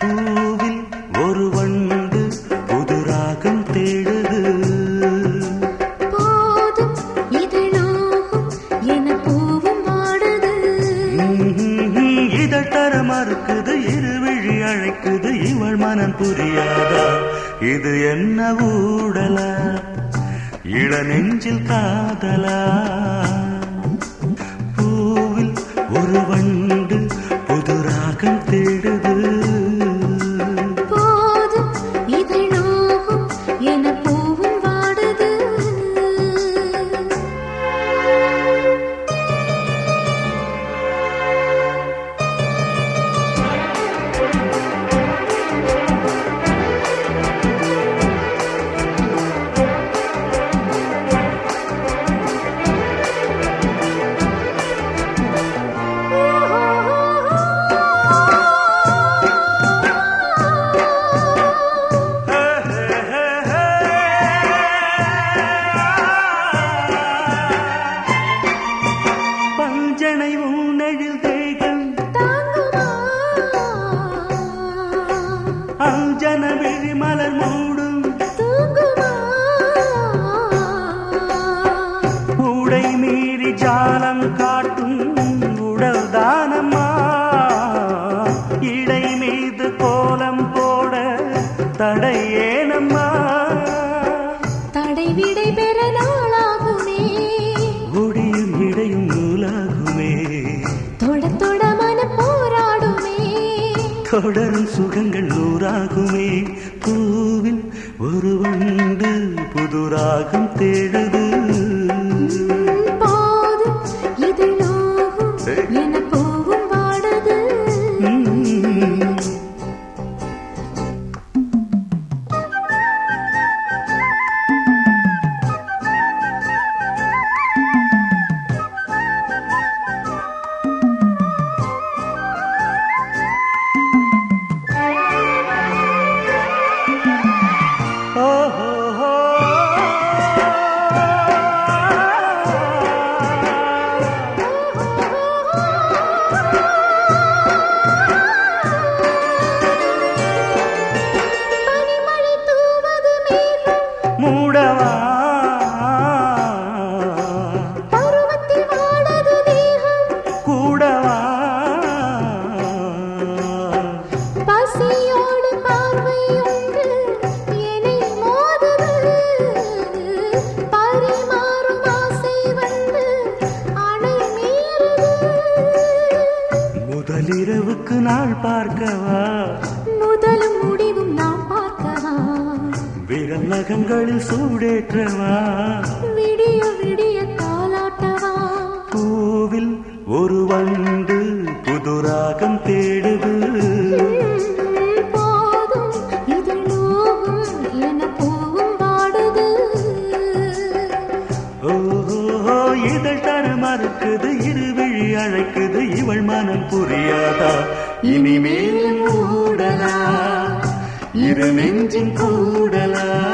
பூவில் ஒரு வண்டு புது ராகம் தேடுது போதும் இதழோகும் என பூவும் வாடுது இதழ் தர மறுக்குது இருவிழி அழைக்குது இவள் மனம் புரியாதா இது என்ன ஊடலா இள நெஞ்சில் காதலா பூவில் ஒரு வண்டு புது ராகம் தேடுது போதும் இதழோகும் என பூவும் வாடுது பஞ்சனை உன்னெழில் தேகம் தாங்குமா அஞ்சன விழி மலர் மூடும் தூங்குமா உடை மீறி ஜாலம் காட்டும் உடல் தானம்மா இடை மீது கோலம் போட தடை ஏனம்மா தடை விடை பெற நாளாகுமே ஒடியும் இடையும் நூலாகுமே தொட தொட மன போராடுமே தொடரும் சுகங்கள் நூறாகுமே பூவில் ஒரு வண்டு புது ராகம் தேடுது போதும் இதழோகும் என பூவும் வாடுது ம். பனிமழை தூவது மேகம் மூடவா பருவத்தில் வாடது தேகம் கூடவா பசியோடு பார்வை ஒன்று என்னை மோதுது பரிமாறும் ஆசை வந்து அணை மீறுது முதலிரவுக்கு நாள் பார்க்கவா முதலும் முடிவும் நாம் பார்க்கவா விரல் நகங்களில் சூடேற்றவா விடிய விடிய தாலாட்டவா பூவில் ஒரு வண்டு புது ராகம் தேடுது போதும் இதழோகும் என பூவும் வாடுது ஓஹோ இதழ் தர மறுக்குது இருவிழி அழைக்குது இவள் மனம் புரியாதா இனிமேல் மூடலா இரு நெஞ்சின் கூடலா